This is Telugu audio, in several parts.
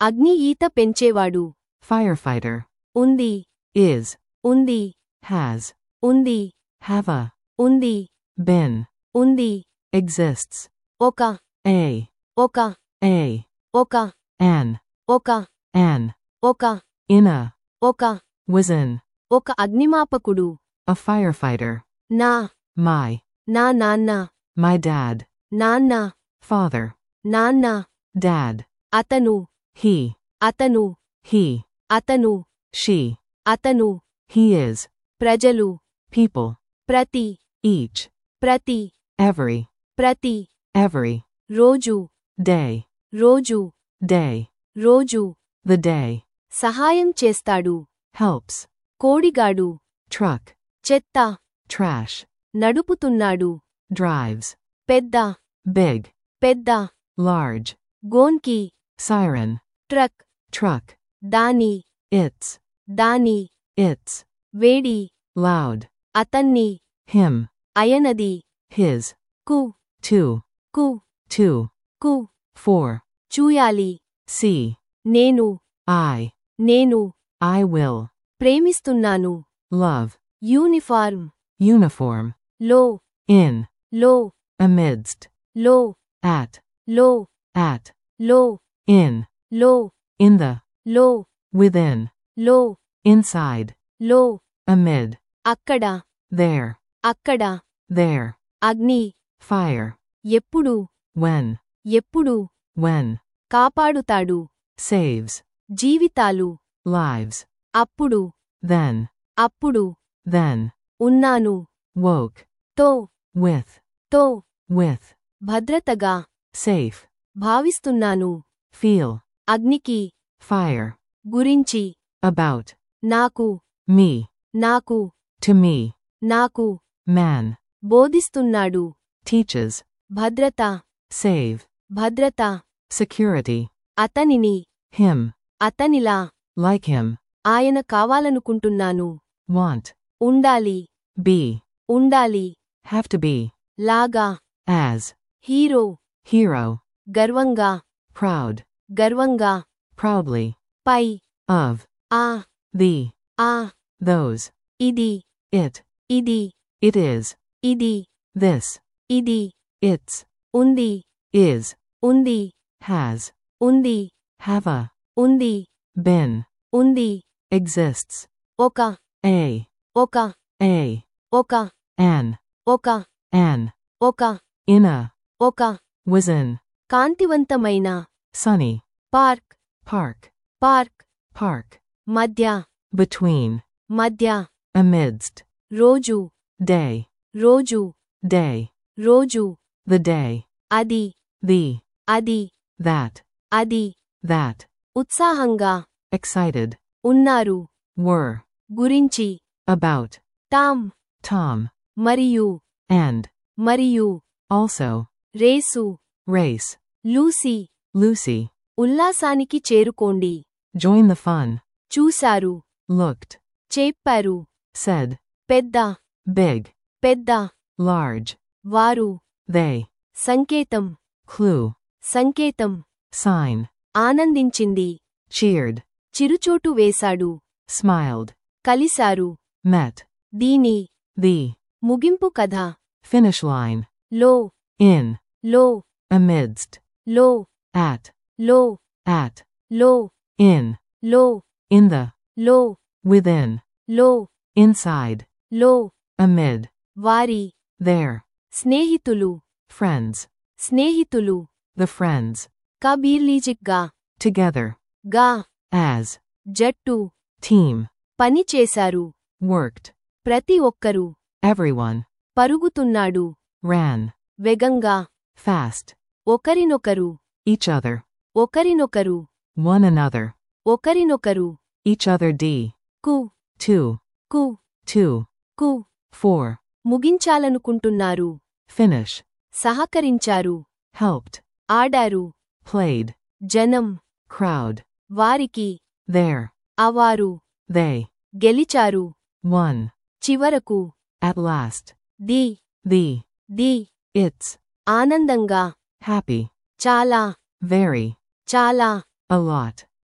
అగ్ని ఈత పెంచేవాడు firefighter, ఉంది is, ఉంది has, ఉంది have a, ఉంది been, ఉంది exists, ఒక a, ఒక a, ఒక an, ఒక an, ఒక in a, ఒక was in, ఒక అగ్నిమాపకుడు a firefighter, నా my, నా నాన్న my dad, నాన్న father, నాన్న dad, అతను he, అతను he, అతను she, అతను he is, ప్రజలు people, ప్రతి each, ప్రతి every, ప్రతి every, రోజు day, రోజు day, రోజు the day, సహాయం చేస్తాడు helps, కోడిగాడు truck, చెత్త trash, నడుపుతున్నాడు drives, పెద్ద big, పెద్ద large, గోన్కి siren, ట్రక్ truck, దాని its, దాని its, వేడి loud, అతన్ని him, అయనది his, కు two, కు two, కు four, చూయాలి see, నేను I, నేను I will, ప్రేమిస్తున్నాను love, యూనిఫార్మ్ uniform, లో in, లో amidst, లో at, లో at, లో in, లో in the, లో within, లో inside, లో amid, అక్కడ there, అక్కడ there, అగ్ని fire, ఎప్పుడు when, ఎప్పుడు when, కాపాడుతాడు saves, జీవితాలు lives, అప్పుడు then, అప్పుడు then, ఉన్నాను woke, తో with, తో with, భద్రతగా safe, భావిస్తున్నాను feel, అగ్నికి fire, గురించి about, నాకు me, నాకు to me, నాకు man, బోధిస్తున్నాడు teaches, భద్రత save, భద్రత security, అతనిని him, అతనిలా like him, ఆయన కావాలనుకుంటున్నాను want, ఉండాలి be, ఉండాలి have to be, లాగా as, హీరో hero, గర్వంగా proud, గర్వంగా proudly, పై of, ఆ the, ఆ those, ఇది it, ఇది it is, ఇది this, ఇది its, ఉంది is, ఉంది has, ఉంది have a, ఉంది been, ఉంది exists, ఒక a, ఒక a, ఒక an, ఒక an, ఒక in a, ఒక was in, కాంతివంతమైన sunny, park park, park park, మధ్య between, మధ్య amidst, రోజు day, రోజు day, రోజు the day, అది the, అది that, అది that, ఉత్సాహంగా excited, ఉన్నారు were, గురించి about, టామ్ Tom, మరియు and, మరియు also, race race, Lucy Lucy, ఉల్లాసానికి చేరుకోండి join the fun, చూశారు looked, చెప్పారు said, పెద్ద big, పెద్ద large, వారు they, సంకేతం clue, సంకేతం sign, ఆనందించింది cheered, చిరుచోటు వేశాడు smiled, కలిశారు met, దీని the, ముగింపు కథ finish line, లో in, లో amidst, లో at, లో at, లో in, లో in the, లో within, లో inside, లో amid, వారి there, స్నేహితులు friends, స్నేహితులు the friends, కబీర్లీజిక్గా together, గా as, జట్టు team, పని చేశారు worked, ప్రతి ఒక్కరూ everyone, పరుగుతున్నాడు ran, వేగంగా fast, ఒకరినొకరు each other, ఒకరినొకరు one another, ఒకరినొకరు each other d, కు two, కు two, కు four, ముగించాలనుకుంటున్నారు finish, సహకరించారు helped, ఆడారు played, జనం crowd, వారికి there, అవారు they, గెలిచారు won, చివరకు at last, the the, the it's, ఆనందంగా happy, చాలా very, చాలా a lot,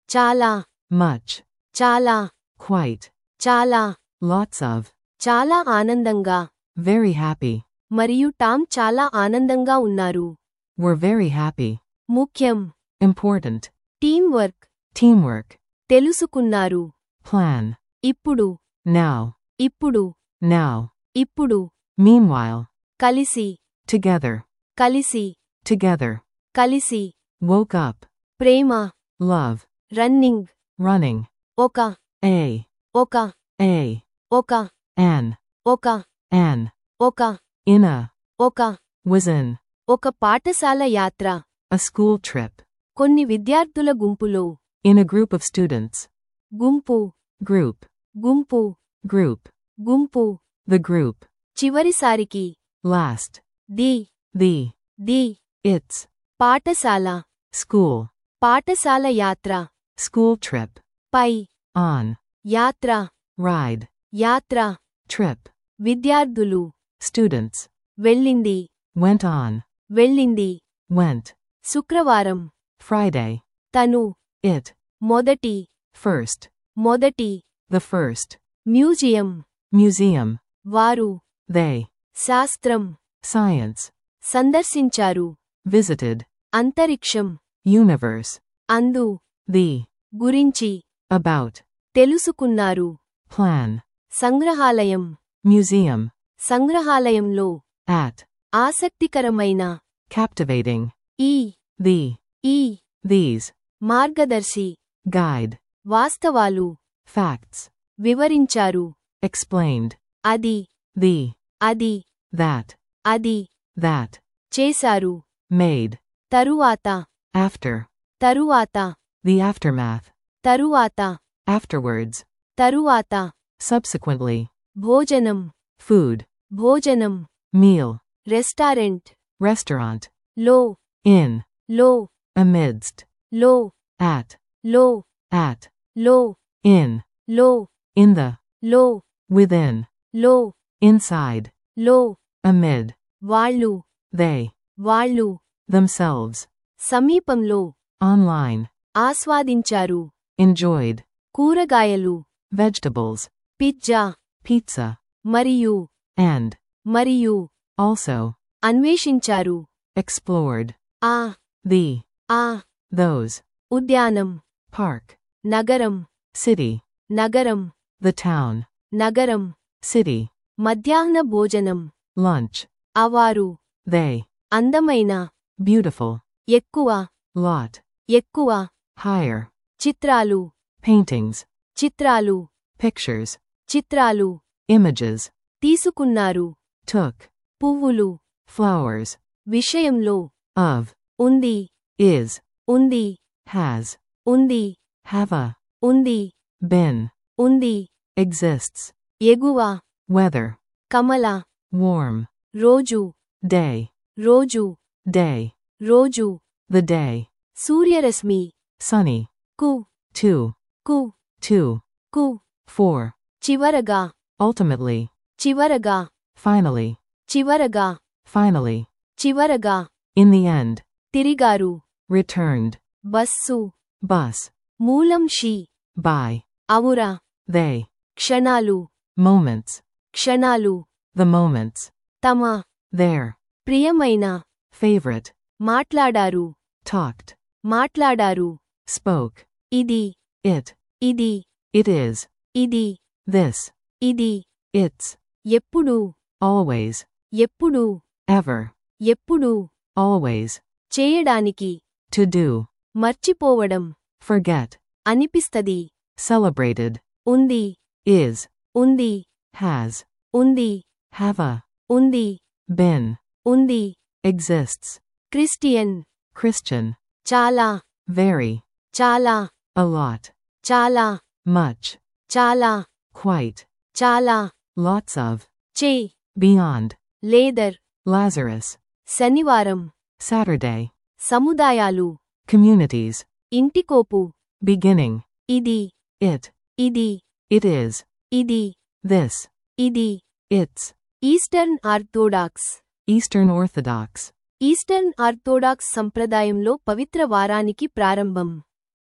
చాలా much, చాలా quite, చాలా lots of, చాలా ఆనందంగా very happy, మరియు టామ్ చాలా ఆనందంగా ఉన్నారు were very happy, ముఖ్యం important, టీం వర్క్ teamwork, తెలుసుకున్నారు plan, ఇప్పుడు now, ఇప్పుడు now, ఇప్పుడు meanwhile, కలిసి together, కలిసి together, కలిసి woke up, ప్రేమ love, రన్నింగ్ running, ఒక a, ఒక a, ఒక an, ఒక an, ఒక in a, ఒక was in, ఒక పాఠశాల యాత్ర a school trip, కొన్ని విద్యార్థుల గుంపులో in a group of students, గుంపు group, గుంపు group, గుంపు the group, చివరిసారికి last, the the, the its, పాఠశాల school, పాఠశాల యాత్ర school trip, పై on, యాత్ర ride, యాత్ర trip, విద్యార్థులు students, వెళ్ళింది went on, వెళ్ళింది went, శుక్రవారం Friday, తను it, మొదటి first, మొదటి the first, మ్యూజియం museum, వారు they, శాస్త్రం science, సందర్శించారు visited, అంతరిక్షం universe, అందు the, గురించి about, తెలుసుకున్నారు plan, సంగ్రహాలయం museum, సంగ్రహాలయంలో at, ఆసక్తికరమైన captivating, ఈ the, ఈ these, మార్గదర్శి guide, వాస్తవాలు facts, వివరించారు explained, అది the, అది that, అది that, చేశారు made, తరువాత after, తరువాత the aftermath, తరువాత afterwards, తరువాత subsequently, భోజనం food, భోజనం meal, రెస్టారెంట్ restaurant, లో in, లో amidst, లో at, లో at, లో in, లో in the, లో within, లో inside, లో amid, వాళ్ళు they, వాళ్ళు themselves, సమీపంలో online, ఆస్వాదించారు enjoyed, కూరగాయలు vegetables, పిజ్జా pizza, మరియు and, మరియు also, అన్వేషించారు explored, ఆ the, ఆ those, ఉద్యానం park, నగరం city, నగరం the town, నగరం city, మధ్యాహ్న భోజనం lunch, అవారు they, అందమైన beautiful, ఎక్కువ lot, ఎక్కువ higher, చిత్రాలు paintings, చిత్రాలు pictures, చిత్రాలు images, తీసుకున్నారు took, పువ్వులు flowers, విషయంలో of, ఉంది is, ఉంది has, ఉంది have a, ఉంది been, ఉంది exists, ఎగువ weather, కమల warm, రోజు day, రోజు day, రోజు the day, సూర్యరశ్మి sunny, కు two, కు two, కు four, చివరగా ultimately, చివరగా finally, చివరగా finally, చివరగా in the end, తిరిగారు returned, బస్సు bus, మూలం షీ by, అవురా they, క్షణాలు moments, క్షణాలు the moments, తమ their, ప్రియమైన favorite, మాట్లాడారు talked, మాట్లాడారు spoke, ఇది it, ఇది it is, ఇది this, ఇది it's, ఎప్పుడు always, ఎప్పుడు ever, ఎప్పుడు always, చేయడానికి to do, మర్చిపోవడం forget, అనిపిస్తది celebrated, ఉంది is, ఉంది has, ఉంది have a, ఉంది been, ఉంది exists, క్రిస్టియన్ Christian, చాలా very, చాలా a lot, చాలా much, చాలా quite, చాలా lots of, చే beyond, లేదర్ Lazarus, శనివారం Saturday, సముదాయాలు communities, ఇంటికోపు beginning, ఇది it, ఇది it is, ఇది this, ఇది it's, Eastern Orthodox Eastern Orthodox, Eastern Orthodox సంప్రదాయంలో పవిత్ర వారానికి ప్రారంభం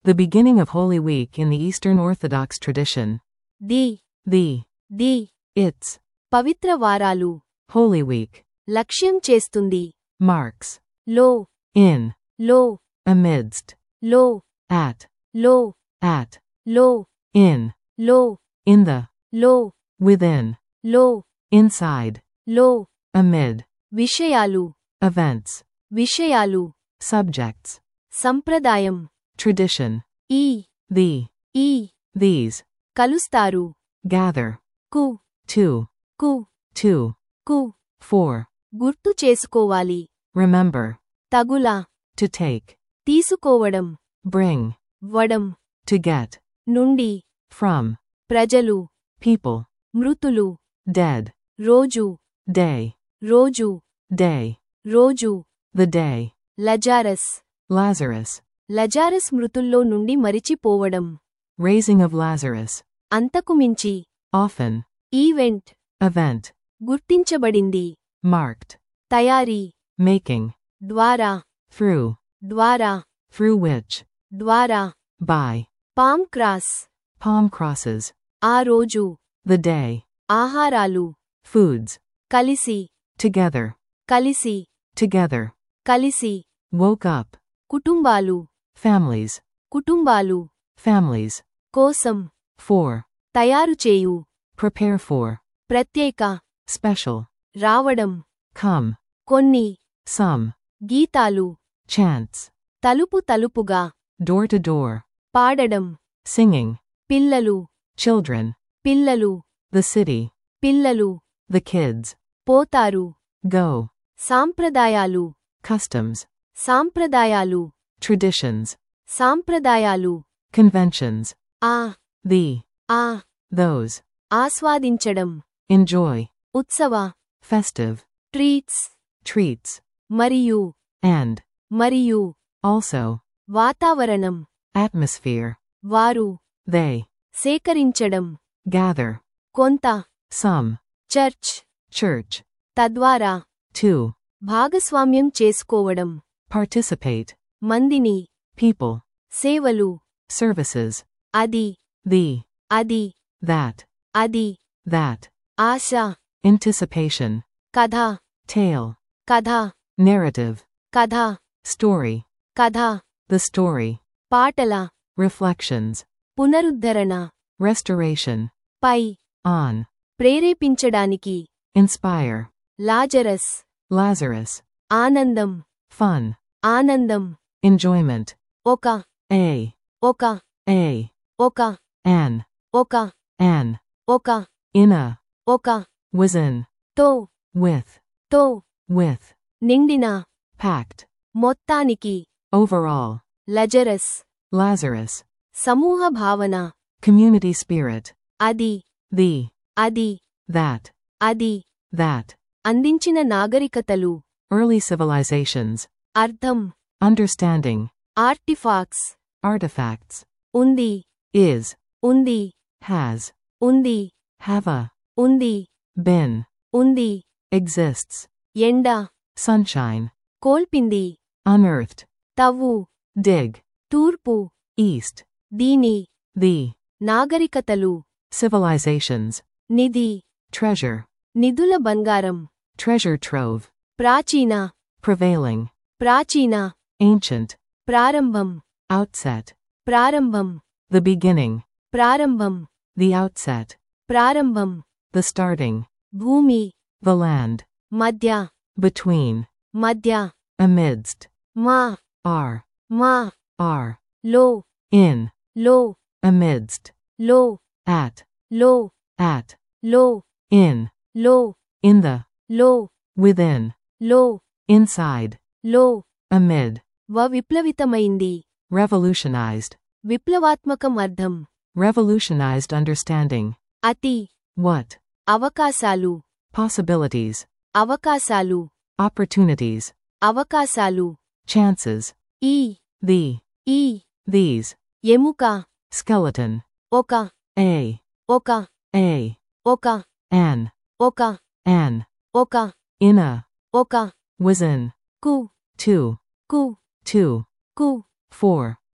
The beginning of Holy Week in the Eastern Orthodox tradition. The The. The Its. పవిత్ర వారాలు Holy Week. లక్ష్యం చేస్తుంది Marks. లో In. లో Amidst. లో At. లో At. లో In. లో In the. లో Within. లో Inside. లో Amid. విషయాలు Events. విషయాలు Subjects. సంప్రదాయం Tradition. ఈ The. ఈ These. కలుస్తారు Gather. కు To. కు To. కు For. గుర్తు చేసుకోవాలి Remember. తగుల To take. తీసుకోవడం Bring. వడం To get. నుండి From. ప్రజలు People. మృతులు Dead. రోజు Day. రోజు Day. రోజు The day. లజారస్ Lazarus. లజారస్ మృతుల్లో నుండి మరిచిపోవడం Raising of Lazarus. అంతకుమించి Often. Event Event. గుర్తించబడింది Marked. తయారీ Making. ద్వారా Through. ద్వారా Through which. ద్వారా By. Palm cross Palm crosses. ఆ రోజు The day. ఆహారాలు Foods. కలిసి Together. కలిసి Together. కలిసి Woke up. కుటుంబాలు Families. కుటుంబాలు Families. కోసం For. తయారు చేయు Prepare for. ప్రత్యేక Special. రావడం Come. కొన్ని Some. గీతాలు Chants. తలుపు తలుపుగా Door to door. పాడడం Singing. పిల్లలు Children. పిల్లలు The city. పిల్లలు The kids. పోతారు Go. సాంప్రదాయాలు Customs. సాంప్రదాయాలు Traditions. సాంప్రదాయాలు Conventions. ఆ The. ఆ Those. ఆస్వాదించడం Enjoy. ఉత్సవ Festive. Treats Treats. మరియు And. మరియు Also. వాతావరణం Atmosphere. వారు They. సేకరించడం Gather. కొంత Some. Church Church. తద్వారా To. భాగస్వామ్యం చేసుకోవడం Participate. మందిని People. సేవలు Services. అది The. అది That. అది That. ఆశ Anticipation. కథ Tale. కథ Narrative. కథ Story. కథ The story. పాటల Reflections. పునరుద్ధరణ Restoration. పై On. ప్రేరేపించడానికి Inspire. Lazarus Lazarus. ఆనందం Fun. ఆనందం Enjoyment. ఒక A. ఒక A. ఒక An. ఒక An. ఒక In a. ఒక Was in. తో With. తో With. నిండిన Packed. మొత్తానికి Overall. Lazarus Lazarus. సమూహ భావన Community spirit. అది The. అది That. అది That. అందించిన నాగరికతలు Early civilizations. అర్థం Understanding. ఆర్టిఫాక్స్ Artifacts. ఉంది Is. ఉంది Has. ఉంది Have a. ఉంది Been. ఉంది Exists. ఎండ Sunshine. కోల్పింది Unearthed. తవ్వు Dig. తూర్పు East. దీని The. నాగరికతలు Civilizations. Nidhi Treasure. నిధుల బంగారం Treasure trove. ప్రాచీన Prevailing. ప్రాచీన Ancient. ప్రారంభం Outset. ప్రారంభం The beginning. ప్రారంభం The outset. ప్రారంభం The starting. భూమి The land. మధ్య Between. మధ్య Amidst. మా Are. మా Are. లో In. లో Amidst. లో At. లో At. లో In. లో In the. లో Within. లో Inside. లో Amid. వ విప్లవితమైంది Revolutionized. విప్లవాత్మకం అర్థం Revolutionized understanding. అతి What? అవకాశాలు Possibilities. అవకాశాలు Opportunities. అవకాశాలు Chances. ఈ The. ఈ These. ఎముక Skeleton. ఒక A. ఒక A. ఒక An. ఒక An. ఒక In a. ఒక Was in. కు To. కు To. కు For.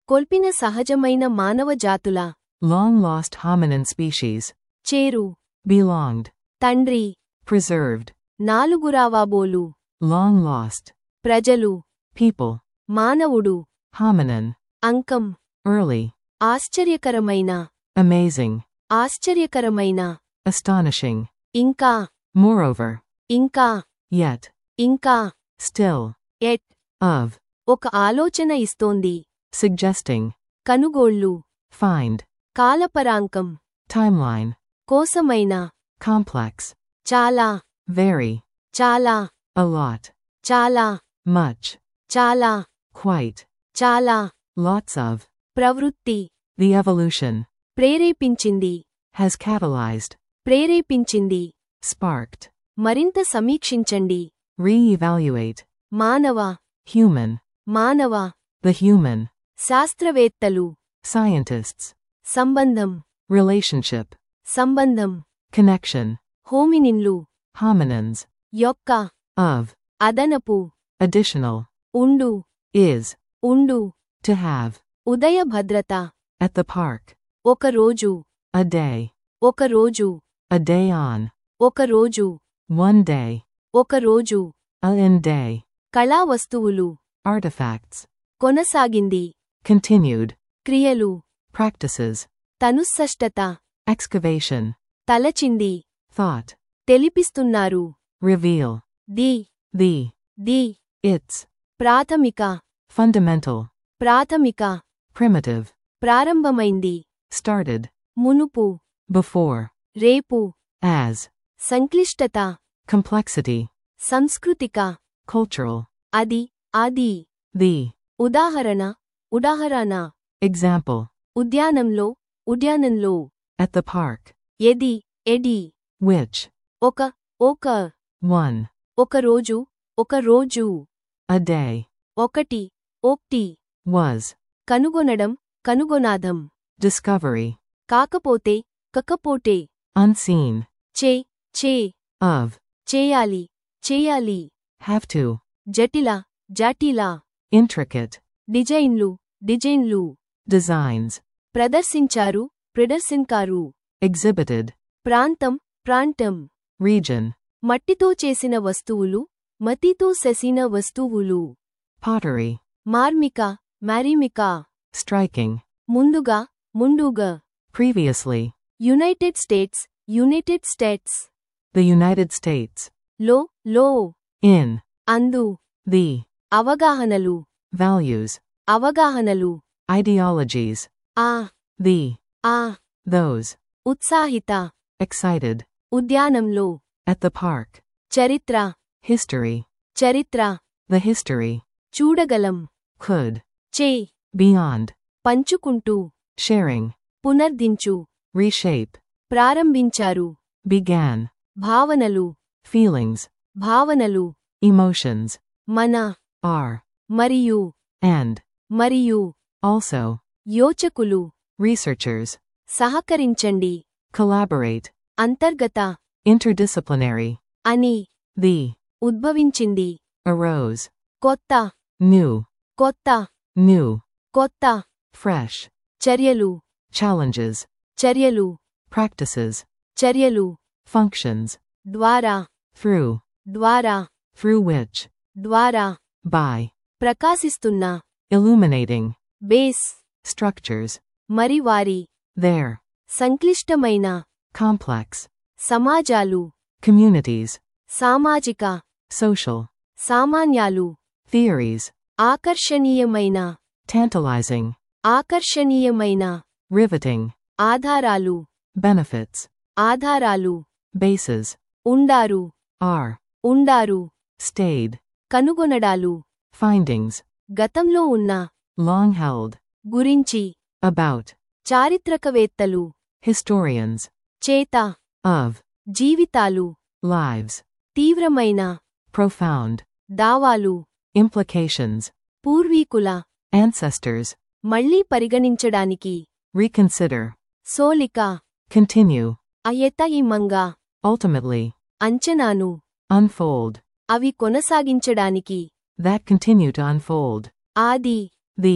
కొల్పిన సహజమైన మానవ జాతుల Long lost hominin species. చేరు Belonged. తండ్రి Preserved. నాలుగురావాబోలు Long lost. ప్రజలు People. మానవుడు Hominin. అంకం Early. ఆశ్చర్యకరమైన Amazing. ఆశ్చర్యకరమైన Astonishing. ఇంకా Moreover. ఇంకా Yet. ఇంకా Still. At Of. ఒక ఆలోచన ఇస్తోంది Suggesting. కనుగోళ్ళు Find. కాలపరాంకం Timeline. కోసమైన Complex. చాలా Very. చాలా A lot. చాలా Much. చాలా Quite. చాలా Lots of. ప్రవృత్తి The evolution. ప్రేరేపించింది Has catalyzed. ప్రేరేపించింది Sparked. మరింత సమీక్షించండి Re-evaluate. మానవ Human. మానవ The human. శాస్త్రవేత్తలు Scientists. సంబంధం Relationship. సంబంధం Connection. హోమినిన్లు Hominins. యొక్క Of. అదనపు Additional. ఉండు Is. ఉండు To have. ఉదయ భద్రత At the park. ఒక రోజు A day. ఒక రోజు A day on. ఒక రోజు One day. ఒక రోజు A in day. కళా వస్తువులు Artifacts. కొనసాగింది Continued. క్రియలు Practices. తనుస్సష్టత Excavation. తలచింది Thought. తెలిపిస్తున్నారు Reveal. The The. The Its. ప్రాథమిక Fundamental. ప్రాథమిక Primitive. ప్రారంభమైంది Started. మునుపు Before. రేపు As. సంక్లిష్టత Complexity. సంస్కృతిక Cultural. అది అది The. ఉదాహరణ ఉదాహరణ Example. ఉద్యానంలో ఉద్యానంలో At the park. ఎది ఎడి Which. ఒక ఒక One. ఒక రోజు ఒక రోజు A day. ఒకటి ఒకటి Was. కనుగొనడం కనుగొనాదం Discovery. కాకపోతే కకపోతే Unseen. చే చే Of. చేయాలి చేయాలి Have to. జటిల జటిల Intricate. డిజైన్లు డిజైన్లు Designs. ప్రదర్శించారు ప్రదర్శింకారు Exhibited. ప్రాంతం ప్రాంతం Region. మట్టితో చేసిన వస్తువులు మతితో సెసిన వస్తువులు Pottery. మార్మిక మారిమిక Striking. ముందుగా ముందుగా Previously. United States United States The United States. లో లో In. అందు The. అవగాహనలు Values. అవగాహనలు Ideologies. ఆ The. ఆ Those. ఉత్సాహిత Excited. ఉద్యానంలో At the park. చరిత్ర History. చరిత్ర The history. చూడగలం Could. చే Beyond. పంచుకుంటూ Sharing. పునర్దించు Reshape. ప్రారంభించారు Began. భావనలు Feelings. భావనలు Emotions. మన Are. మరియు And. మరియు Also. యోచకులు Researchers. సహకరించండి Collaborate. అంతర్గత Interdisciplinary. అని The. ఉద్భవించింది Arose. కొత్త New. కొత్త New. కొత్త Fresh. చర్యలు Challenges. చర్యలు Practices. చర్యలు Functions. ద్వారా Through. ద్వారా Through which. ద్వారా By. ప్రకాశిస్తున్న Illuminating. Base Structures. మరి వారి There. సంక్లిష్టమైన Complex. సమాజాలు Communities. సామాజిక Social. సామాన్యాలు Theories. ఆకర్షణీయమైన Tantalizing. ఆకర్షణీయమైన Riveting. ఆధారాలు Benefits. ఆధారాలు Bases. ఉండారు Are. ఉండారు Stayed. కనుగొనడాలు Findings. గతంలో ఉన్న Long held. గురించి About. చారిత్రకవేత్తలు Historians. చేత Of. జీవితాలు Lives. తీవ్రమైన Profound. దావాలు Implications. పూర్వీకుల Ancestors. మళ్లీ పరిగణించడానికి Reconsider. సోలిక Continue. అయతయిమంగా Ultimately. అంచనాను Unfold. అవి కొనసాగించడానికి That continue to unfold. ఆది The.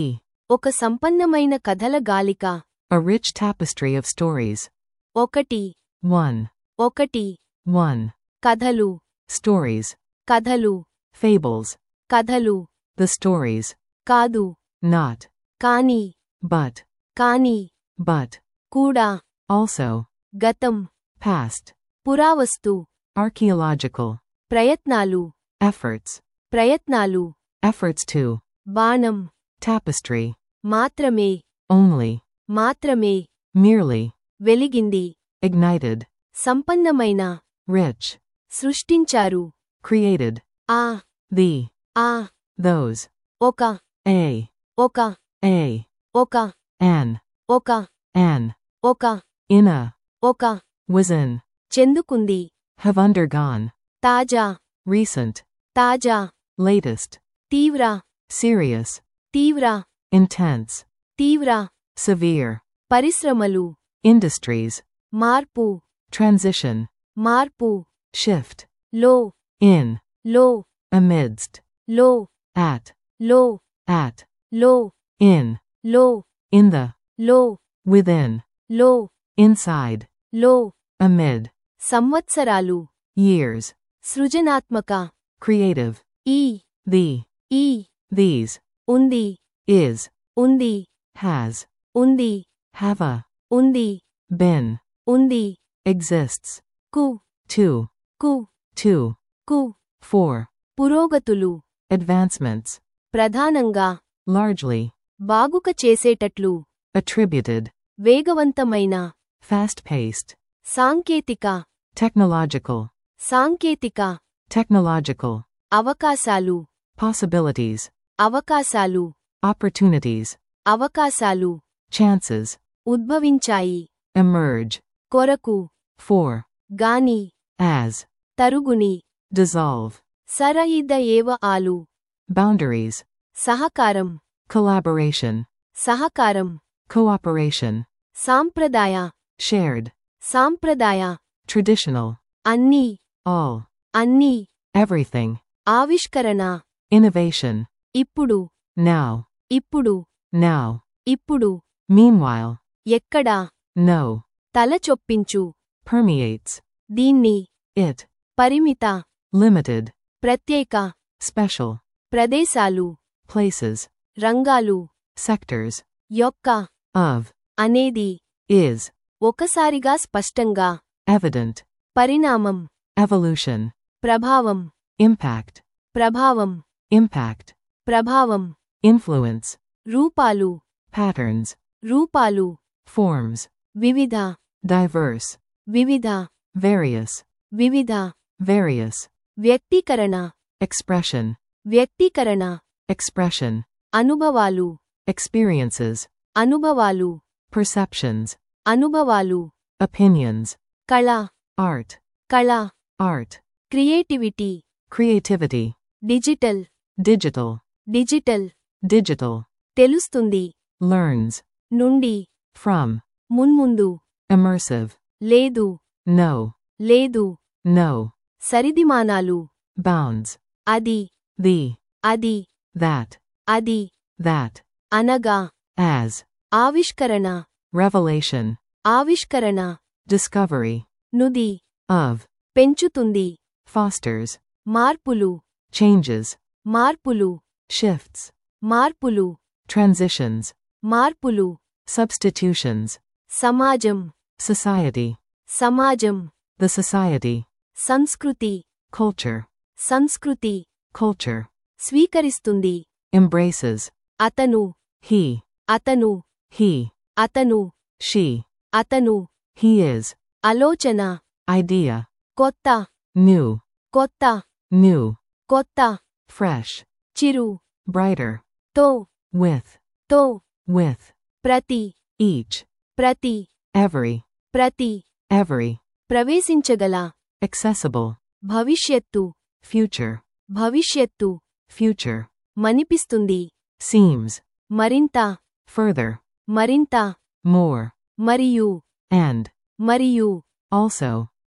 ఒక సంపన్నమైన కథల గాలిక A rich tapestry of stories. ఒకటి 1. ఒకటి 1. కథలు Stories. కథలు Fables. కథలు The stories. కాదు Not. కాని But. కాని But. కూడా Also. గతం Past. పురావస్తు Archaeological. ప్రయత్నాలు Efforts. ప్రయత్నాలు Efforts to. బాణం Tapestry. మాత్రమే Only. మాత్రమే Merely. వెలిగింది Ignited. సంపన్నమైన Rich. సృష్టించారు Created. ఆ The. ఆ Those. ఒక A. ఒక A. ఒక An. ఒక An. ఒక In a. ఒక Was in. చెందుకుంది Have undergone. తాజా Recent. తాజా Latest. తీవ్ర Serious. తీవ్ర Intense. తీవ్ర Severe. పరిశ్రమలు Industries. మార్పు Transition. మార్పు Shift. లో In. లో Amidst. లో At. లో At. లో In. లో In the. లో Within. లో Inside. లో Amid. సంవత్సరాలు Years. సృజనాత్మక Creative. ఈ The. ఈ These. ఉంది Is. ఉంది Has. ఉంది Have a. ఉంది Been. ఉంది Exists. కు To. కు To. కు For. పురోగతులు Advancements. ప్రధానంగా Largely. బాగుక చేసేటట్లు Attributed. వేగవంతమైన Fast paced. సాంకేతిక Technological. సాంకేతిక Technological. అవకాశాలు Possibilities. అవకాశాలు Opportunities. అవకాశాలు Chances. ఉద్భవించాయి Emerge. కొరకు For. గాని As. తరుగుని Dissolve. సరయిద ఏవ ఆలు Boundaries. సహకారం Collaboration. సహకారం Cooperation. సాంప్రదాయ Shared. సాంప్రదాయ Traditional. అన్నీ All. అన్నీ Everything. ఆవిష్కరణ Innovation. ఇప్పుడు Now. ఇప్పుడు Now. ఇప్పుడు Meanwhile. ఎక్కడా No. తల చొప్పించు Permeates. దీన్ని It. పరిమిత Limited. ప్రత్యేక Special. ప్రదేశాలు Places. రంగాలు Sectors. యొక్క Of. అనేది Is. ఒకసారిగా స్పష్టంగా Evident. పరిణామం Evolution. ప్రభావం Impact. ప్రభావం Impact. ప్రభావం Influence. రూపాలు Patterns. రూపాలు Forms. వివిధ Diverse. వివిధ Various. వివిధ Various. వ్యక్తీకరణ Expression. వ్యక్తీకరణ Expression. అనుభవాలు Experiences. అనుభవాలు Perceptions. అనుభవాలు Opinions. కళ Art. కళ Art. Creativity Creativity. Digital Digital. Digital Digital. తెలుస్తుంది Learns. నుండి From. మున్ముందు Immersive. లేదు No. లేదు No. సరిదిమానాలు Bounds. అది The. అది That. అది That. అనగా As. ఆవిష్కరణ Revelation. ఆవిష్కరణ Discovery. నుది Of. పెంచుతుంది Fosters. మార్పులు Changes. మార్పులు Shifts. మార్పులు Transitions. మార్పులు Substitutions. సమాజం Society. సమాజం The society. సంస్కృతి Culture. సంస్కృతి Culture. స్వీకరిస్తుంది Embraces. అతను He. అతను He. అతను She. అతను He is. ఆలోచన Idea. కొత్త New. కొత్త New. కొత్త Fresh. చిరు Brighter. తో With. తో With. ప్రతి Each. ప్రతి Every. ప్రతి Every. ప్రవేశించగల Accessible. భవిష్యత్తు Future. భవిష్యత్తు Future. మనిపిస్తుంది Seems. మరింత Further. మరింత More. మరియు And. మరియు Also.